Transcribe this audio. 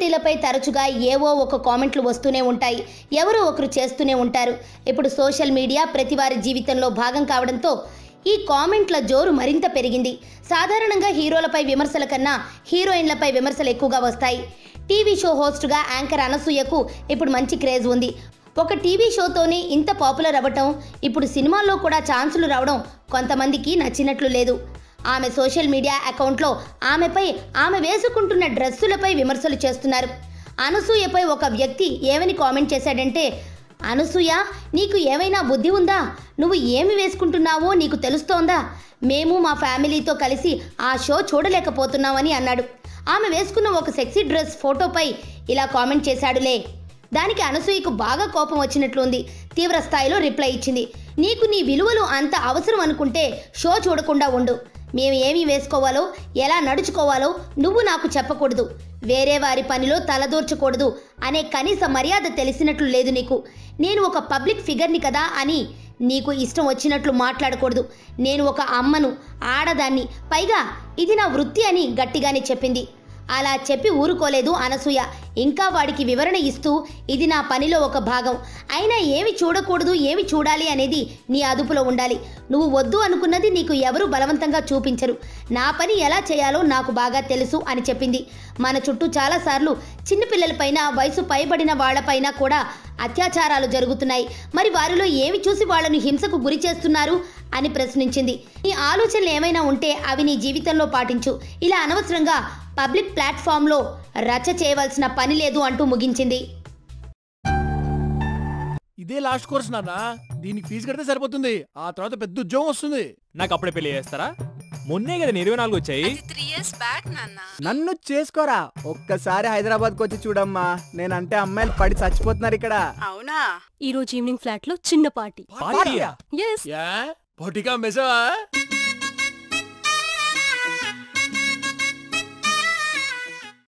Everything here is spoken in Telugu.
సెలబ్రిటీలపై తరచుగా ఏవో ఒక కామెంట్లు వస్తూనే ఉంటాయి ఎవరో ఒకరు చేస్తూనే ఉంటారు ఇప్పుడు సోషల్ మీడియా ప్రతి వారి జీవితంలో భాగం కావడంతో ఈ కామెంట్ల జోరు మరింత పెరిగింది సాధారణంగా హీరోలపై విమర్శల కన్నా హీరోయిన్లపై విమర్శలు ఎక్కువగా వస్తాయి టీవీ షో హోస్ట్గా యాంకర్ అనసూయకు ఇప్పుడు మంచి క్రేజ్ ఉంది ఒక టీవీ షోతోనే ఇంత పాపులర్ అవ్వటం ఇప్పుడు సినిమాల్లో కూడా ఛాన్సులు రావడం కొంతమందికి నచ్చినట్లు లేదు ఆమె సోషల్ మీడియా అకౌంట్లో ఆమెపై ఆమె వేసుకుంటున్న డ్రెస్సులపై విమర్శలు చేస్తున్నారు అనసూయపై ఒక వ్యక్తి ఏమని కామెంట్ చేశాడంటే అనసూయ నీకు ఏమైనా బుద్ధి ఉందా నువ్వు ఏమి వేసుకుంటున్నావో నీకు తెలుస్తోందా మేము మా ఫ్యామిలీతో కలిసి ఆ షో చూడలేకపోతున్నామని అన్నాడు ఆమె వేసుకున్న ఒక సెక్సీ డ్రెస్ ఫోటోపై ఇలా కామెంట్ చేశాడులే దానికి అనసూయకు బాగా కోపం వచ్చినట్లుంది తీవ్ర స్థాయిలో రిప్లై ఇచ్చింది నీకు నీ విలువలు అంత అవసరం అనుకుంటే షో చూడకుండా ఉండు మేము ఏమి వేసుకోవాలో ఎలా నడుచుకోవాలో నువ్వు నాకు చెప్పకూడదు వేరే వారి పనిలో తలదూర్చకూడదు అనే కనీస మర్యాద తెలిసినట్లు లేదు నీకు నేను ఒక పబ్లిక్ ఫిగర్ని కదా అని నీకు ఇష్టం వచ్చినట్లు మాట్లాడకూడదు నేను ఒక అమ్మను ఆడదాన్ని పైగా ఇది నా వృత్తి అని గట్టిగానే చెప్పింది అలా చెప్పి ఊరుకోలేదు అనసూయ ఇంకా వాడికి వివరణ ఇస్తూ ఇది నా పనిలో ఒక భాగం అయినా ఏమి చూడకూడదు ఏమి చూడాలి అనేది నీ అదుపులో ఉండాలి నువ్వు వద్దు అనుకున్నది నీకు ఎవరు బలవంతంగా చూపించరు నా పని ఎలా చేయాలో నాకు బాగా తెలుసు అని చెప్పింది మన చుట్టూ చాలాసార్లు చిన్నపిల్లలపైన వయసు పైబడిన వాళ్లపైన కూడా అత్యాచారాలు జరుగుతున్నాయి మరి వారిలో ఏమి చూసి వాళ్ళను హింసకు గురి చేస్తున్నారు అని ప్రశ్నించింది నీ ఆలోచనలు ఏమైనా ఉంటే అవి నీ జీవితంలో పాటించు ఇలా అనవసరంగా పబ్లిక్ ప్లాట్ఫామ్లో రచ్చ చేయవలసిన పని లేదు అంటూ ముగించింది ఇదే లాస్ట్ కోర్స్ నాన్న దీనికి ఫీజు కడితే సరిపోతుంది ఆ తర్వాత పెద్ద ఉద్యోగం వస్తుంది నాకు అప్పుడే పెళ్లి చేస్తారా మొన్నే కదా నేను ఇరవై నాలుగు వచ్చాయి అది త్రీ ఇయర్స్ బ్యాక్ నాన్న నన్ను చేసుకోరా ఒక్కసారి హైదరాబాద్ కి వచ్చి చూడమ్మా నేనంటే అమ్మాయిలు పడి చచ్చిపోతున్నారు ఇక్కడ అవునా ఈ రోజు ఈవినింగ్ ఫ్లాట్ లో చిన్న పార్టీ పార్టీయా ఎస్ యా పొటిగా మెసవా